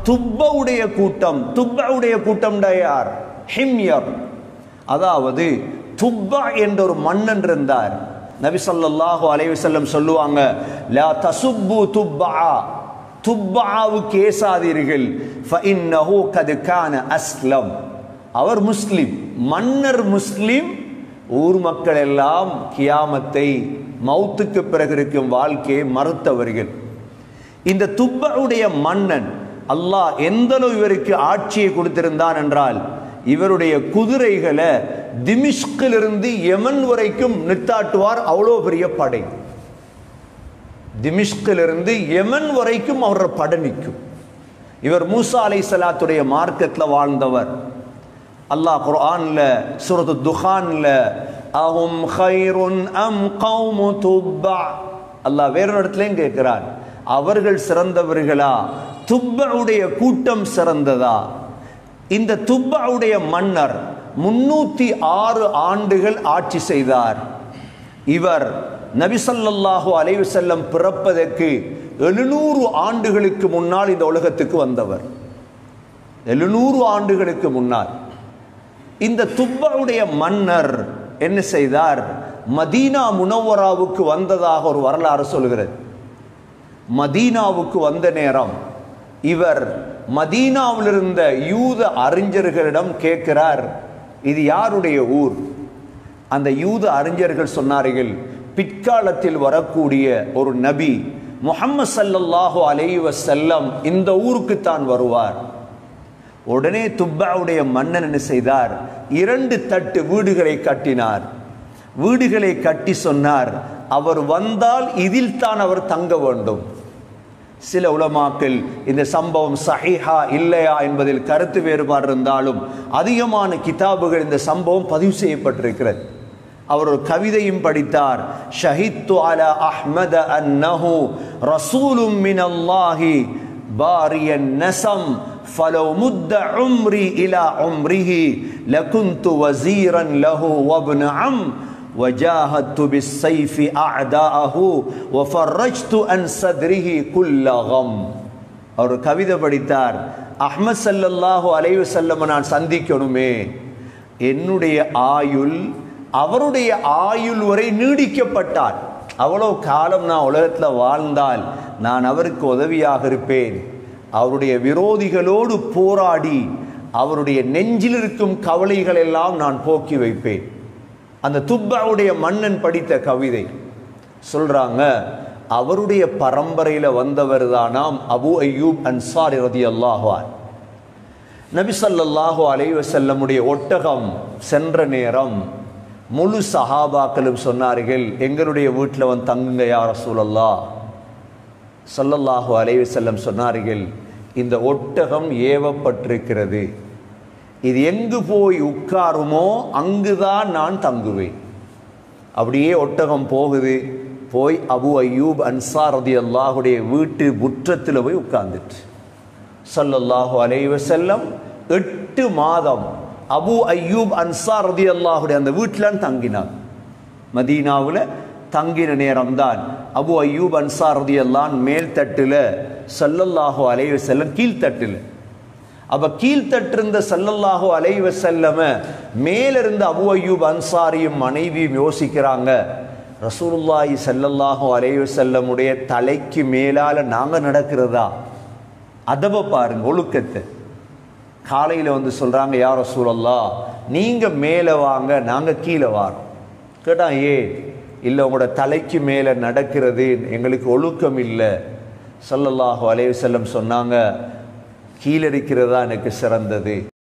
துப்பவுடைய கூட்டம் துப்பவுடைய கூட்டம் யார் ஹிம்யர் அதாவது துப்பா என்ற ஒரு மன்னன் இருந்தார் நபி ஸல்லல்லாஹு அலைஹி வஸல்லம் சொல்லுவாங்க லா தசுப்பு துப்பா துப்பாவுக்கு ஏசாதீர்கள் ஃபஇன்னஹு கத் கான அஸ்லம் அவர் முஸ்லிம் மன்னர் முஸ்லிம் ஊர் மக்கள் எல்லாம் கியாமத்தை மௌத்துக்கு பிறகு இருக்கும் வாழ்க்கையை மறுத்தவர்கள் இந்த துப்பவுடைய மன்னன் அல்லாஹ் எந்த அளவு இவருக்கு ஆட்சியை கொடுத்திருந்தான் என்றால் இவருடைய குதிரைகளை திமிஷ்கிலிருந்து யமன் வரைக்கும் நிறுத்தாட்டுவார் அவ்வளோ பெரிய படை திமிஷ்கிலிருந்து யமன் வரைக்கும் அவரோட படை நிற்கும் இவர் மூசா அலை சலாத்துடைய மார்க்கத்தில் வாழ்ந்தவர் அல்லாஹ் குர்ஆன்ல சூரத்து துஹான்ல அஹும் ஹைருன் அம் கௌமு துப்பா அல்லாஹ் வேறொரு இடத்துலயும் கேட்கிறான் அவர்கள் சிறந்தவர்களா துப்பவுடைய கூட்டம் சிறந்ததா இந்த துப்பவுடைய மன்னர் முன்னூத்தி ஆறு ஆண்டுகள் ஆட்சி செய்தார் இவர் நபிசல்லாஹு அலைவு செல்லம் பிறப்பதற்கு எழுநூறு ஆண்டுகளுக்கு முன்னால் இந்த உலகத்துக்கு வந்தவர் எழுநூறு ஆண்டுகளுக்கு முன்னால் இந்த துப்பவுடைய மன்னர் என்ன செய்தார் மதீனா முனவராவுக்கு வந்ததாக ஒரு வரலாறு சொல்கிறது மதீனாவுக்கு வந்த நேரம் இவர் மதீனாவில் இருந்த யூத அறிஞர்களிடம் கேட்கிறார் இது யாருடைய ஊர் அந்த யூத அறிஞர்கள் சொன்னார்கள் பிற்காலத்தில் வரக்கூடிய ஒரு நபி முஹம்மது ஸல்லல்லாஹு அலைஹி வஸல்லம் இந்த ஊருக்கு தான் வருவார் உடனே துப்பாவுடைய மன்னன் என்ன செய்தார் இரண்டு தட்டு வீடுகளை கட்டினார் வீடுகளை கட்டி சொன்னார் அவர் வந்தால் இதில் தான் அவர் தங்க வேண்டும் சில உலமாக்கள் இந்த சம்பவம் சஹீஹா இல்லையா என்பதில் கருத்து வேறுபாடு இருந்தாலும் அதிகமான கிதாபுகள் இந்த சம்பவம் பதிவு செய்யப்பட்டிருக்கிறது அவர் ஒரு கவிதையும் படித்தார் ஷஹித்து அல அஹ்மத அன்னஹு ரசூலும் மினல்லாஹி பாரியன் நசம் فلو مد عمري إلى عمره لكنت وزيرا له وابن عم وجاهدت بالسيف أعداءه وفرجت عن صدره كل غم அவர் கவிதை படித்தார் அஹ்மத் சல்லல்லாஹு அலைஹி வஸல்லம் நான் சந்திக்கணுமே என்னுடைய ஆயுள் அவருடைய ஆயுள் வரை நீடிக்கப்பட்டார் அவ்வளோ காலம் நான் உலகத்தில் வாழ்ந்தால் நான் அவருக்கு உதவியாக இருப்பேன் அவருடைய விரோதிகளோடு போராடி அவருடைய நெஞ்சில் இருக்கும் கவலைகள் எல்லாம் நான் போக்கி வைப்பேன் அந்த துப்பாவுடைய மன்னன் படித்த கவிதை சொல்றாங்க அவருடைய பரம்பரையில வந்தவர் தானாம் அபு அய்யூப் அன்சாரி ரதி அல்லாஹான் நபி ஸல்லல்லாஹு அலைஹி வஸல்லமுடைய ஒட்டகம் சென்ற நேரம் முழு சஹாபாக்களும் சொன்னார்கள் எங்களுடைய வீட்டில் வந்து தங்குங்க யார் ரசூலல்லா ஸல்லல்லாஹு அலைஹி வஸல்லம் சொன்னார்கள் இந்த ஒட்டகம் ஏவப்பட்டிருக்கிறது இது எங்கு போய் உட்காருமோ அங்குதான் நான் தங்குவேன் அப்படியே ஒட்டகம் போகுது போய் அபு அய்யூப் அன்சார் ரதி அல்லாஹுடைய வீட்டு முற்றத்தில் போய் உட்கார்ந்துட்டு ஸல்லல்லாஹு அலைஹி வஸல்லம் எட்டு மாதம் அபு அய்யூப் அன்சார் ரதி அல்லாஹுடைய அந்த வீட்டில் தங்கினார் மதீனாவில் தங்கின நேரம்தான் அபு அய்யூப் அன்சார் ரதி அல்லான் மேல் தட்டில் ஸல்லல்லாஹு அலைஹி வஸல்லம் கீழ்த்தட்டில் அப்ப கீழ்த்தட்டிருந்த சல்லல்லாஹு அலைஹி வஸல்லம மேலிருந்த அபு அய்யூப் அன்சாரியும் மனைவியும் யோசிக்கிறாங்க ரசூலுல்லாஹி ஸல்லல்லாஹு அலைஹி வஸல்லமுடைய தலைக்கு மேலால நாங்க நடக்கிறதா அதப பாருங்க ஒழுக்கத்தை காலையில் வந்து சொல்றாங்க யார் ரசூலல்லா நீங்க மேலே வாங்க நாங்க கீழே வாரோம் கேட்டா ஏ இல்லை உங்களோட தலைக்கு மேலே நடக்கிறது எங்களுக்கு ஒழுக்கம் இல்லை ஸல்லல்லாஹு அலைஹி வஸல்லம் சொன்னாங்க கீழே இருக்கிறதா எனக்கு சிறந்தது